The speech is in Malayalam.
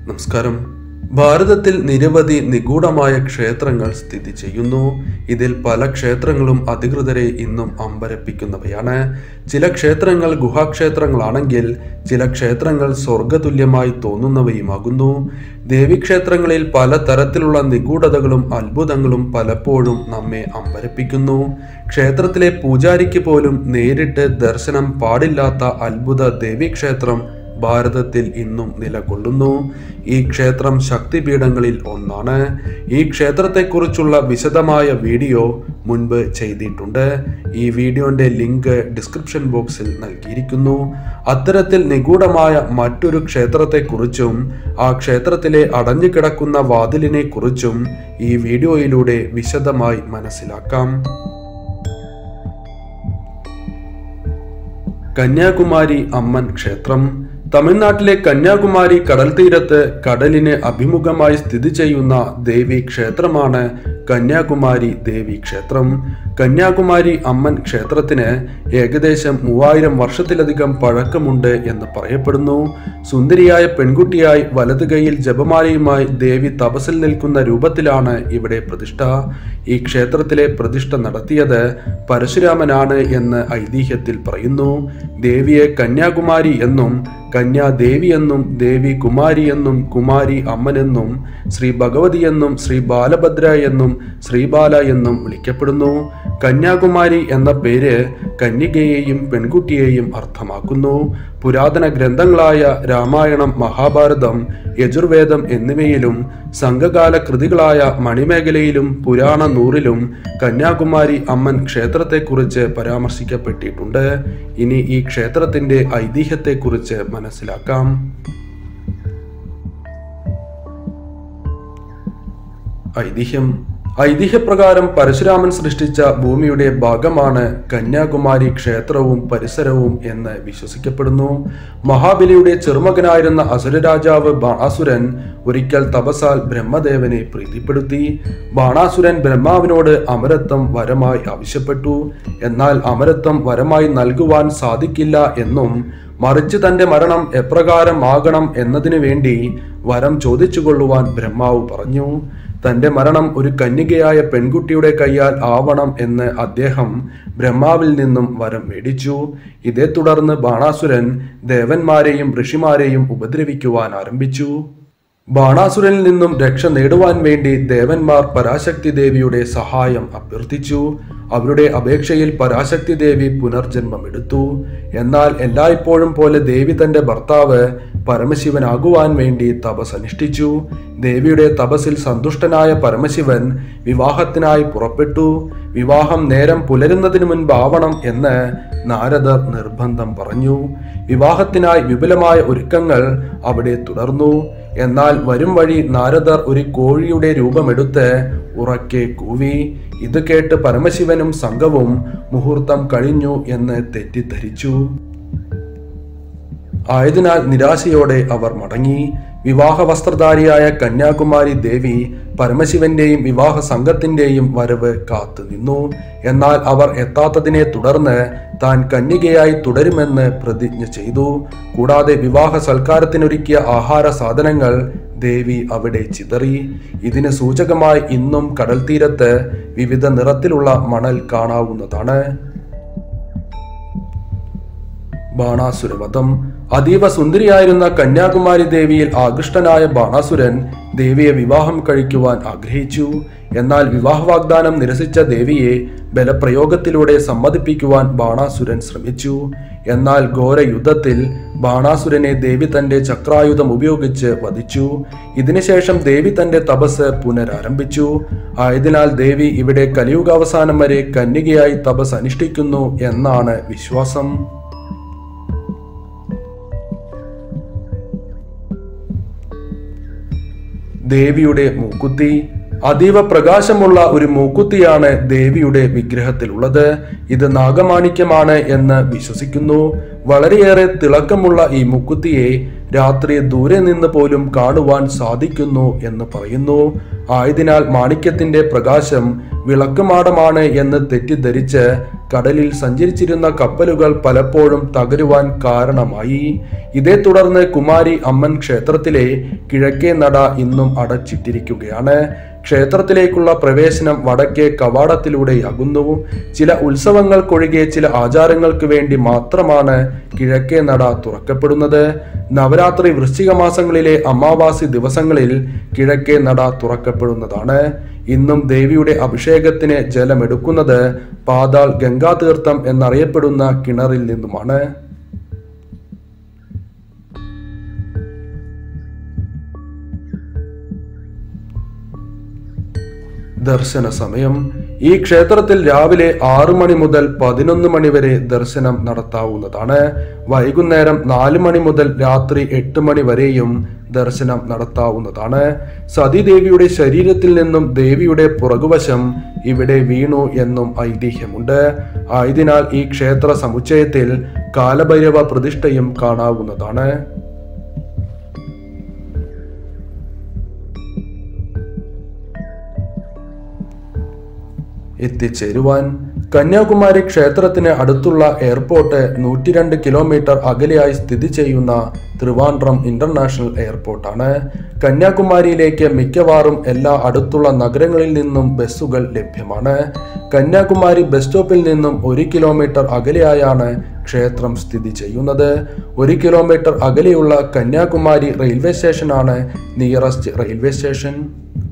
നമസ്കാരം ഭാരതത്തിൽ നിരവധി നിഗൂഢമായ ക്ഷേത്രങ്ങൾ സ്ഥിതി ചെയ്യുന്നു ഇതിൽ പല ക്ഷേത്രങ്ങളും അധികൃതരെ ഇന്നും അമ്പരപ്പിക്കുന്നവയാണ് ചില ക്ഷേത്രങ്ങൾ ഗുഹാക്ഷേത്രങ്ങളാണെങ്കിൽ ചില ക്ഷേത്രങ്ങൾ സ്വർഗതുല്യമായി തോന്നുന്നവയുമാകുന്നു ദേവീക്ഷേത്രങ്ങളിൽ പല തരത്തിലുള്ള നിഗൂഢതകളും അത്ഭുതങ്ങളും പലപ്പോഴും നമ്മെ അമ്പരപ്പിക്കുന്നു ക്ഷേത്രത്തിലെ പൂജാരിക്ക് പോലും നേരിട്ട് ദർശനം പാടില്ലാത്ത അത്ഭുത ദേവീക്ഷേത്രം ഭാരതത്തിൽ ഇന്നും നിലകൊള്ളുന്നു ഈ ക്ഷേത്രം ശക്തിപീഠങ്ങളിൽ ഒന്നാണ് ഈ ക്ഷേത്രത്തെക്കുറിച്ചുള്ള വിശദമായ വീഡിയോ മുൻപ് ചെയ്തിട്ടുണ്ട് ഈ വീഡിയോന്റെ ലിങ്ക് ഡിസ്ക്രിപ്ഷൻ ബോക്സിൽ നൽകിയിരിക്കുന്നു അത്തരത്തിൽ നിഗൂഢമായ മറ്റൊരു ക്ഷേത്രത്തെക്കുറിച്ചും ആ ക്ഷേത്രത്തിലെ അടഞ്ഞുകിടക്കുന്ന വാതിലിനെ കുറിച്ചും ഈ വീഡിയോയിലൂടെ വിശദമായി മനസ്സിലാക്കാം കന്യാകുമാരി അമ്മൻ ക്ഷേത്രം തമിഴ്നാട്ടിലെ കന്യാകുമാരി കടൽ തീരത്ത് കടലിന് അഭിമുഖമായി സ്ഥിതി ചെയ്യുന്ന ദേവി ക്ഷേത്രമാണ് കന്യാകുമാരി ദേവി ക്ഷേത്രം കന്യാകുമാരി അമ്മൻ ക്ഷേത്രത്തിന് ഏകദേശം മൂവായിരം വർഷത്തിലധികം പഴക്കമുണ്ട് എന്ന് പറയപ്പെടുന്നു സുന്ദരിയായ പെൺകുട്ടിയായി വലത് കൈയിൽ ജപമാലയുമായി ദേവി തപസിൽ നിൽക്കുന്ന രൂപത്തിലാണ് ഇവിടെ പ്രതിഷ്ഠ ഈ ക്ഷേത്രത്തിലെ പ്രതിഷ്ഠ നടത്തിയത് പരശുരാമനാണ് എന്ന് ഐതിഹ്യത്തിൽ പറയുന്നു ദേവിയെ കന്യാകുമാരി എന്നും കന്യാദേവി എന്നും ദേവി കുമാരി എന്നും കുമാരി അമ്മനെന്നും ശ്രീ ഭഗവതി എന്നും ശ്രീ ബാലഭദ്ര എന്നും ശ്രീബാല എന്നും വിളിക്കപ്പെടുന്നു കന്യാകുമാരി എന്ന പേര് കന്യകയെയും പെൺകുട്ടിയെയും അർത്ഥമാക്കുന്നു പുരാതന ഗ്രന്ഥങ്ങളായ രാമായണം മഹാഭാരതം യജുർവേദം എന്നിവയിലും സംഘകാല കൃതികളായ മണിമേഖലയിലും പുരാണ നൂറിലും കന്യാകുമാരി അമ്മൻ ക്ഷേത്രത്തെക്കുറിച്ച് പരാമർശിക്കപ്പെട്ടിട്ടുണ്ട് ഇനി ഈ ക്ഷേത്രത്തിന്റെ ഐതിഹ്യത്തെക്കുറിച്ച് മനസ്സിലാക്കാം ഐതിഹ്യം ഐതിഹ്യപ്രകാരം പരശുരാമൻ സൃഷ്ടിച്ച ഭൂമിയുടെ ഭാഗമാണ് കന്യാകുമാരി ക്ഷേത്രവും പരിസരവും എന്ന് വിശ്വസിക്കപ്പെടുന്നു മഹാബലിയുടെ ചെറുമകനായിരുന്ന അസുരരാജാവ് ബാണാസുരൻ ഒരിക്കൽ തപസാൽ ബ്രഹ്മദേവനെ പ്രീതിപ്പെടുത്തി ബാണാസുരൻ ബ്രഹ്മാവിനോട് അമരത്വം വരമായി ആവശ്യപ്പെട്ടു എന്നാൽ അമരത്വം വരമായി നൽകുവാൻ സാധിക്കില്ല എന്നും മറിച്ച് തന്റെ മരണം എപ്രകാരം ആകണം എന്നതിനു വേണ്ടി വരം ചോദിച്ചുകൊള്ളുവാൻ ബ്രഹ്മാവ് പറഞ്ഞു തന്റെ മരണം ഒരു കന്യകയായ പെൺകുട്ടിയുടെ കൈയാൽ ആവണം എന്ന് അദ്ദേഹം ബ്രഹ്മാവിൽ നിന്നും വരം മേടിച്ചു ഇതേ തുടർന്ന് ബാണാസുരൻ ദേവന്മാരെയും ഋഷിമാരെയും ഉപദ്രവിക്കുവാൻ ആരംഭിച്ചു ബാണാസുരനിൽ നിന്നും രക്ഷ നേടുവാൻ വേണ്ടി ദേവന്മാർ പരാശക്തി ദേവിയുടെ സഹായം അഭ്യർത്ഥിച്ചു അവരുടെ അപേക്ഷയിൽ പരാശക്തി ദേവി പുനർജന്മമെടുത്തു എന്നാൽ എല്ലായ്പ്പോഴും പോലെ ദേവി തന്റെ ഭർത്താവ് പരമശിവനാകുവാൻ വേണ്ടി തപസ് അനുഷ്ഠിച്ചു ദേവിയുടെ തപസ്സിൽ സന്തുഷ്ടനായ പരമശിവൻ വിവാഹത്തിനായി പുറപ്പെട്ടു വിവാഹം നേരം പുലരുന്നതിന് മുൻപാവണം എന്ന് നാരദർ നിർബന്ധം പറഞ്ഞു വിവാഹത്തിനായി വിപുലമായ ഒരുക്കങ്ങൾ അവിടെ തുടർന്നു എന്നാൽ വരും വഴി നാരദർ ഒരു കോഴിയുടെ രൂപമെടുത്ത് ഉറക്കെ കൂവി ഇത് കേട്ട് പരമശിവനും സംഘവും മുഹൂർത്തം കഴിഞ്ഞു എന്ന് തെറ്റിദ്ധരിച്ചു ആയതിനാൽ നിരാശയോടെ അവർ മടങ്ങി വിവാഹ വസ്ത്രധാരിയായ കന്യാകുമാരി ദേവി പരമശിവന്റെയും വിവാഹ സംഘത്തിന്റെയും വരവ് കാത്തു നിന്നു എന്നാൽ അവർ എത്താത്തതിനെ തുടർന്ന് താൻ കന്യകയായി തുടരുമെന്ന് പ്രതിജ്ഞ ചെയ്തു കൂടാതെ വിവാഹ സൽക്കാരത്തിനൊരുക്കിയ ആഹാര സാധനങ്ങൾ ദേവി അവിടെ ചിതറി ഇതിന് സൂചകമായി ഇന്നും കടൽ തീരത്ത് വിവിധ നിറത്തിലുള്ള മണൽ കാണാവുന്നതാണ് ബാണാസുരവധം അതീവ സുന്ദരിയായിരുന്ന കന്യാകുമാരി ദേവിയിൽ ആകൃഷ്ടനായ ബാണാസുരൻ ദേവിയെ വിവാഹം കഴിക്കുവാൻ ആഗ്രഹിച്ചു എന്നാൽ വിവാഹ വാഗ്ദാനം നിരസിച്ച ദേവിയെ ബലപ്രയോഗത്തിലൂടെ സമ്മതിപ്പിക്കുവാൻ ബാണാസുരൻ ശ്രമിച്ചു എന്നാൽ ഘോര യുദ്ധത്തിൽ ബാണാസുരനെ ദേവി തന്റെ ചക്രായുധം ഉപയോഗിച്ച് വധിച്ചു ഇതിനുശേഷം ദേവി തന്റെ തപസ് പുനരാരംഭിച്ചു ആയതിനാൽ ദേവി ഇവിടെ കലിയുഗ അവസാനം വരെ കന്യകയായി തപസ് അനുഷ്ഠിക്കുന്നു എന്നാണ് വിശ്വാസം ദേവിയുടെ മൂക്കുത്തി അതീവ പ്രകാശമുള്ള ഒരു മൂക്കുത്തിയാണ് ദേവിയുടെ വിഗ്രഹത്തിലുള്ളത് ഇത് നാഗമാണിക്യമാണ് എന്ന് വിശ്വസിക്കുന്നു വളരെയേറെ തിളക്കമുള്ള ഈ മുക്കുത്തിയെ രാത്രി ദൂരെ നിന്ന് പോലും കാണുവാൻ സാധിക്കുന്നു എന്ന് പറയുന്നു ആയതിനാൽ മാണിക്യത്തിന്റെ പ്രകാശം വിളക്കുമാടമാണ് എന്ന് തെറ്റിദ്ധരിച്ച് കടലിൽ സഞ്ചരിച്ചിരുന്ന കപ്പലുകൾ പലപ്പോഴും തകരുവാൻ കാരണമായി ഇതേ തുടർന്ന് കുമാരി അമ്മൻ ക്ഷേത്രത്തിലെ കിഴക്കേ നട ഇന്നും അടച്ചിട്ടിരിക്കുകയാണ് ക്ഷേത്രത്തിലേക്കുള്ള പ്രവേശനം വടക്കേ കവാടത്തിലൂടെയാകുന്നു ചില ഉത്സവങ്ങൾക്കൊഴികെ ചില ആചാരങ്ങൾക്ക് വേണ്ടി മാത്രമാണ് കിഴക്കേ നട തുറക്കപ്പെടുന്നത് നവരാത്രി വൃശ്ചിക മാസങ്ങളിലെ അമാവാസി ദിവസങ്ങളിൽ കിഴക്കേ നട തുറക്കപ്പെടുന്നതാണ് ഇന്നും ദേവിയുടെ അഭിഷേകത്തിന് ജലമെടുക്കുന്നത് പാതാൾ ഗംഗാതീർത്ഥം എന്നറിയപ്പെടുന്ന കിണറിൽ നിന്നുമാണ് ദർശന സമയം ഈ ക്ഷേത്രത്തിൽ രാവിലെ ആറു മണി മുതൽ പതിനൊന്ന് മണി വരെ ദർശനം നടത്താവുന്നതാണ് വൈകുന്നേരം നാല് മണി മുതൽ രാത്രി എട്ട് മണി വരെയും ദർശനം നടത്താവുന്നതാണ് സതീദേവിയുടെ ശരീരത്തിൽ നിന്നും ദേവിയുടെ പുറകുവശം ഇവിടെ വീണു എന്നും ഐതിഹ്യമുണ്ട് ആയതിനാൽ ഈ ക്ഷേത്ര സമുച്ചയത്തിൽ കാലഭൈരവ പ്രതിഷ്ഠയും കാണാവുന്നതാണ് എത്തിച്ചേരുവാൻ കന്യാകുമാരി ക്ഷേത്രത്തിന് അടുത്തുള്ള എയർപോർട്ട് നൂറ്റിരണ്ട് കിലോമീറ്റർ അകലെയായി സ്ഥിതി ചെയ്യുന്ന ത്രിവാൻഡ്രം ഇന്റർനാഷണൽ എയർപോർട്ടാണ് കന്യാകുമാരിയിലേക്ക് മിക്കവാറും എല്ലാ അടുത്തുള്ള നഗരങ്ങളിൽ നിന്നും ബസ്സുകൾ ലഭ്യമാണ് കന്യാകുമാരി ബസ് സ്റ്റോപ്പിൽ നിന്നും ഒരു കിലോമീറ്റർ അകലെയായാണ് ക്ഷേത്രം സ്ഥിതി ചെയ്യുന്നത് ഒരു കിലോമീറ്റർ അകലെയുള്ള കന്യാകുമാരി റെയിൽവേ സ്റ്റേഷനാണ് നിയറസ്റ്റ് റെയിൽവേ സ്റ്റേഷൻ